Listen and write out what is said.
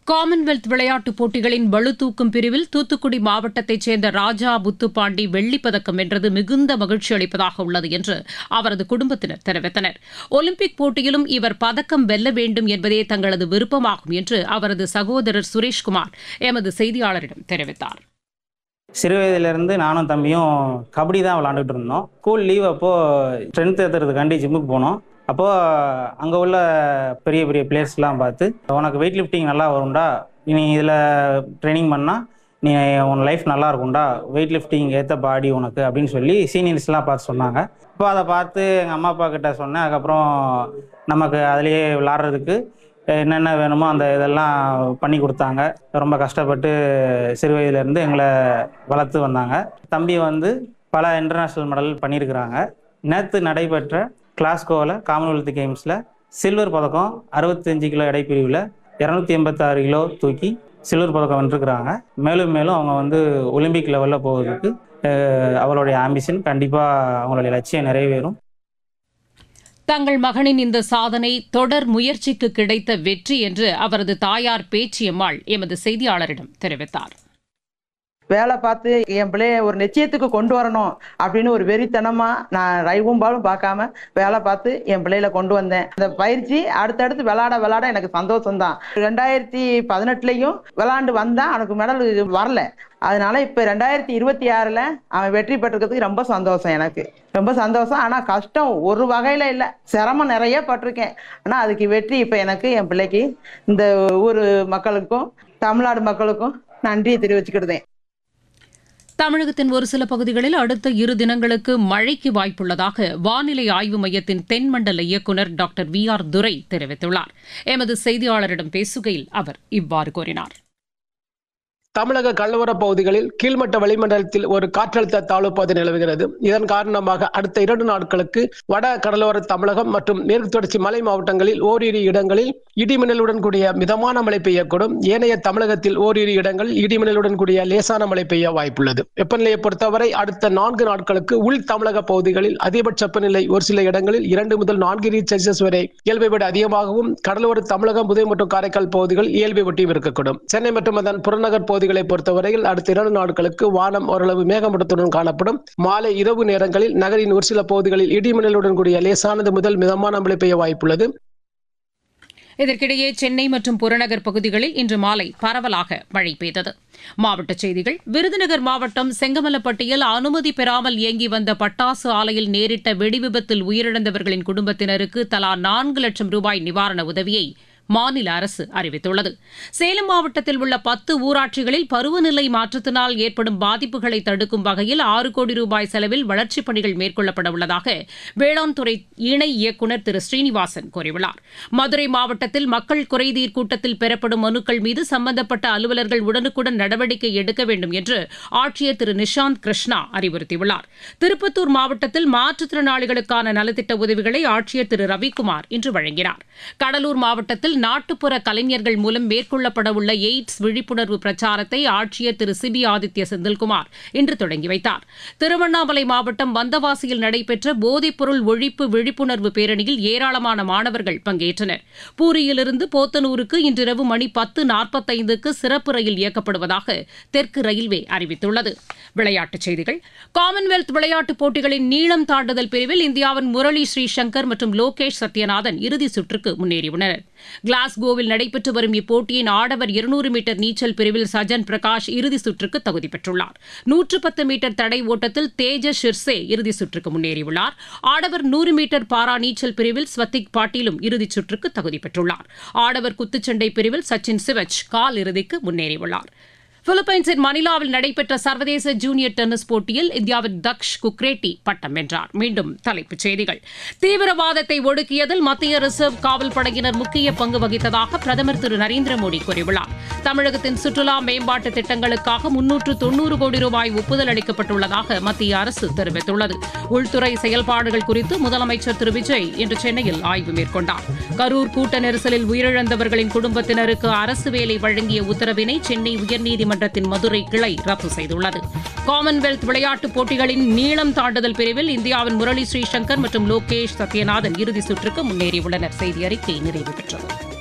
Commonwealth விளையாட்டுப் போட்டிகளின் பளுதூக்கும் பிரிவில் தூத்துக்குடி மாவட்டத்தைச் சேர்ந்த ராஜா புத்துப்பாண்டி வெள்ளிப்பதக்கம் வென்றது மிகுந்த மகிழ்ச்சி அளிப்பதாக உள்ளது என்று அவரது குடும்பத்தினர் தெரிவித்தனர் ஒலிம்பிக் போட்டியிலும் இவர் பதக்கம் வெல்ல வேண்டும் என்பதே தங்களது விருப்பமாகும் என்று அவரது சகோதரர் சுரேஷ்குமார் எமது செய்தியாளரிடம் தெரிவித்தார் சிறு வயதிலிருந்து நானும் தம்பியும் கபடி தான் விளாண்டுட்டு இருந்தோம் ஸ்கூல் லீவ் அப்போது ஸ்ட்ரென்த் ஏற்றுறதுக்காண்டி ஜிம்முக்கு போனோம் அப்போது அங்கே உள்ள பெரிய பெரிய பிளேஸ்லாம் பார்த்து உனக்கு வெயிட் லிஃப்டிங் நல்லா வரும்டா நீ இதில் ட்ரைனிங் பண்ணால் நீ உன் லைஃப் நல்லா இருக்கும்டா வெயிட் லிஃப்டிங் ஏற்ற பாடி உனக்கு அப்படின்னு சொல்லி சீனியர்ஸ்லாம் பார்த்து சொன்னாங்க இப்போ அதை பார்த்து எங்கள் அம்மா அப்பா கிட்ட சொன்னேன் அதுக்கப்புறம் நமக்கு அதுலேயே விளாட்றதுக்கு என்னென்ன வேணுமோ அந்த இதெல்லாம் பண்ணி கொடுத்தாங்க ரொம்ப கஷ்டப்பட்டு சிறு வயதிலேருந்து எங்களை வளர்த்து வந்தாங்க தம்பி வந்து பல இன்டர்நேஷ்னல் மெடல் பண்ணியிருக்கிறாங்க நேற்று நடைபெற்ற கிளாஸ்கோவில் காமன்வெல்த் கேம்ஸில் சில்வர் பதக்கம் அறுபத்தஞ்சு கிலோ எடைப்பிரிவில் இரநூத்தி எண்பத்தாறு கிலோ தூக்கி சில்வர் பதக்கம் வென்றிருக்கிறாங்க மேலும் மேலும் அவங்க வந்து ஒலிம்பிக் லெவலில் போகிறதுக்கு அஹ், அவளுடைய ஆம்பிஷன் கண்டிப்பாக அவங்களுடைய லட்சியம் நிறைவேறும் தங்கள் மகனின் இந்த சாதனை தொடர் முயற்சிக்கு கிடைத்த வெற்றி என்று அவரது தாயார் பேச்சியம்மாள் எமது செய்தியாளரிடம் தெரிவித்தார் வேலை பார்த்து என் பிள்ளைய ஒரு நிச்சயத்துக்கு கொண்டு வரணும் அப்படின்னு ஒரு வெறித்தனமா நான் ரைவும் பாலும் பார்க்காம வேலை பார்த்து என் பிள்ளையில கொண்டு வந்தேன் அந்த பயிற்சி அடுத்தடுத்து விளாட விளாட எனக்கு சந்தோஷம் தான் ரெண்டாயிரத்தி பதினெட்டுலயும் விளாண்டு வந்தா அவனுக்கு மெடல் வரல அதனால இப்ப ரெண்டாயிரத்தி இருபத்தி ஆறுல அவன் வெற்றி பெற்றிருக்கிறதுக்கு ரொம்ப சந்தோஷம் எனக்கு ரொம்ப சந்தோஷம் ஆனா கஷ்டம் ஒரு வகையில இல்ல சிரமம் நிறைய பட்டிருக்கேன் ஆனா அதுக்கு வெற்றி இப்ப எனக்கு என் பிள்ளைக்கு இந்த ஊர் மக்களுக்கும் தமிழ்நாடு மக்களுக்கும் நன்றியை தெரிவிச்சுக்கிடுதேன் தமிழகத்தின் ஒரு சில பகுதிகளில் அடுத்த இரு தினங்களுக்கு மழைக்கு வாய்ப்புள்ளதாக வானிலை ஆய்வு மையத்தின் தென்மண்டல இயக்குநர் டாக்டர் வி ஆர் துரை தெரிவித்துள்ளார் எமது செய்தியாளரிடம் பேசுகையில் அவர் இவ்வாறு கூறினார் தமிழக கடலோர பகுதிகளில் கீழ்மட்ட வளிமண்டலத்தில் ஒரு காற்றழுத்த தாழ்வு பகுதி நிலவுகிறது இதன் காரணமாக அடுத்த இரண்டு நாட்களுக்கு வட கடலோர தமிழகம் மற்றும் மேற்கு தொடர்ச்சி மலை மாவட்டங்களில் ஓரிரு இடங்களில் இடிமின்னலுடன் கூடிய மிதமான மழை பெய்யக்கூடும் ஏனைய தமிழகத்தில் ஓரிரு இடங்களில் இடிமின்னலுடன் கூடிய லேசான மழை பெய்ய வாய்ப்புள்ளது வெப்பநிலையை பொறுத்தவரை அடுத்த நான்கு நாட்களுக்கு உள் தமிழக பகுதிகளில் அதிகபட்ச வெப்பநிலை ஒரு சில இடங்களில் இரண்டு முதல் நான்கு டிகிரி செல்சியஸ் வரை இயல்பை விட அதிகமாகவும் கடலோர தமிழகம் புதுவை மற்றும் காரைக்கால் பகுதிகள் இயல்பை ஒட்டியும் இருக்கக்கூடும் சென்னை மற்றும் அதன் புறநகர் பகுதிகளை பொறுத்தவரையில் அடுத்த இரண்டு நாட்களுக்கு வானம் ஓரளவு மேகமூட்டத்துடன் காணப்படும் மாலை இரவு நேரங்களில் நகரின் ஒரு சில பகுதிகளில் இடிமின்னலுடன் கூடிய லேசானது முதல் மிதமான மழை பெய்ய வாய்ப்புள்ளது இதற்கிடையே சென்னை மற்றும் புறநகர் பகுதிகளில் இன்று மாலை பரவலாக மழை பெய்தது மாவட்டச் செய்திகள் விருதுநகர் மாவட்டம் செங்கமலப்பட்டியில் அனுமதி பெறாமல் இயங்கி வந்த பட்டாசு ஆலையில் நேரிட்ட வெடிவிபத்தில் உயிரிழந்தவர்களின் குடும்பத்தினருக்கு தலா நான்கு லட்சம் ரூபாய் நிவாரண உதவியை மாநில அரசு அறிவித்துள்ளது சேலம் மாவட்டத்தில் உள்ள பத்து ஊராட்சிகளில் பருவநிலை மாற்றத்தினால் ஏற்படும் பாதிப்புகளை தடுக்கும் வகையில் ஆறு கோடி ரூபாய் செலவில் வளர்ச்சிப் பணிகள் மேற்கொள்ளப்பட உள்ளதாக வேளாண் துறை இணை இயக்குநர் திரு ஸ்ரீனிவாசன் கூறியுள்ளார் மதுரை மாவட்டத்தில் மக்கள் குறைதீர் கூட்டத்தில் பெறப்படும் மனுக்கள் மீது சம்பந்தப்பட்ட அலுவலர்கள் உடனுக்குடன் நடவடிக்கை எடுக்க வேண்டும் என்று ஆட்சியர் திரு நிஷாந்த் கிருஷ்ணா அறிவுறுத்தியுள்ளார் திருப்பத்தூர் மாவட்டத்தில் மாற்றுத்திறனாளிகளுக்கான நலத்திட்ட உதவிகளை ஆட்சியர் திரு ரவிக்குமார் இன்று வழங்கினார் கடலூர் மாவட்டத்தில் நாட்டுப்புற கலைஞர்கள் மூலம் மேற்கொள்ளப்பட உள்ள எய்ட்ஸ் விழிப்புணர்வு பிரச்சாரத்தை ஆட்சியர் திரு சிபி ஆதித்ய செந்தில்குமார் இன்று தொடங்கி வைத்தார் திருவண்ணாமலை மாவட்டம் வந்தவாசியில் நடைபெற்ற போதைப்பொருள் ஒழிப்பு விழிப்புணர்வு பேரணியில் ஏராளமான மாணவர்கள் பங்கேற்றனர் பூரியிலிருந்து போத்தனூருக்கு இன்றிரவு மணி பத்து நாற்பத்தைந்துக்கு சிறப்பு ரயில் இயக்கப்படுவதாக தெற்கு ரயில்வே அறிவித்துள்ளது விளையாட்டுச் செய்திகள் காமன்வெல்த் விளையாட்டுப் போட்டிகளின் நீளம் தாண்டுதல் பிரிவில் இந்தியாவின் முரளி ஸ்ரீசங்கர் மற்றும் லோகேஷ் சத்யநாதன் இறுதிச் சுற்றுக்கு முன்னேறியுள்ளனர் கிளாஸ்கோவில் நடைபெற்று வரும் இப்போட்டியின் ஆடவர் இருநூறு மீட்டர் நீச்சல் பிரிவில் சஜன் பிரகாஷ் இறுதிச் சுற்றுக்கு தகுதி பெற்றுள்ளார் நூற்று பத்து மீட்டர் தடை ஓட்டத்தில் தேஜஸ் ஷிர்சே இறுதிச் சுற்றுக்கு முன்னேறியுள்ளார் ஆடவர் நூறு மீட்டர் பாரா நீச்சல் பிரிவில் ஸ்வத்திக் பாட்டீலும் இறுதிச் சுற்றுக்கு தகுதி பெற்றுள்ளார் ஆடவர் குத்துச்சண்டை பிரிவில் சச்சின் சிவச் கால் இறுதிக்கு முன்னேறியுள்ளார் பிலிப்பைன்ஸின் மணிலாவில் நடைபெற்ற சர்வதேச ஜூனியர் டென்னிஸ் போட்டியில் இந்தியாவின் தக்ஷ் குக்ரேட்டி பட்டம் வென்றார் மீண்டும் தலைப்புச் செய்திகள் தீவிரவாதத்தை ஒடுக்கியதில் மத்திய ரிசர்வ் காவல் படையினர் முக்கிய பங்கு வகித்ததாக பிரதமர் திரு நரேந்திர மோடி கூறியுள்ளார் தமிழகத்தின் சுற்றுலா மேம்பாட்டு திட்டங்களுக்காக முன்னூற்று தொன்னூறு கோடி ரூபாய் ஒப்புதல் அளிக்கப்பட்டுள்ளதாக மத்திய அரசு தெரிவித்துள்ளது உள்துறை செயல்பாடுகள் குறித்து முதலமைச்சர் திரு விஜய் இன்று சென்னையில் ஆய்வு மேற்கொண்டார் கரூர் கூட்ட நெரிசலில் உயிரிழந்தவர்களின் குடும்பத்தினருக்கு அரசு வேலை வழங்கிய உத்தரவினை சென்னை உயர்நீதிமன்றத்தின் மதுரை கிளை ரத்து செய்துள்ளது காமன்வெல்த் விளையாட்டுப் போட்டிகளின் நீளம் தாண்டுதல் பிரிவில் இந்தியாவின் முரளி ஸ்ரீசங்கர் மற்றும் லோகேஷ் சத்யநாதன் இறுதிச் சுற்றுக்கு முன்னேறியுள்ளனர் செய்தி அறிக்கை நிறைவு பெற்றது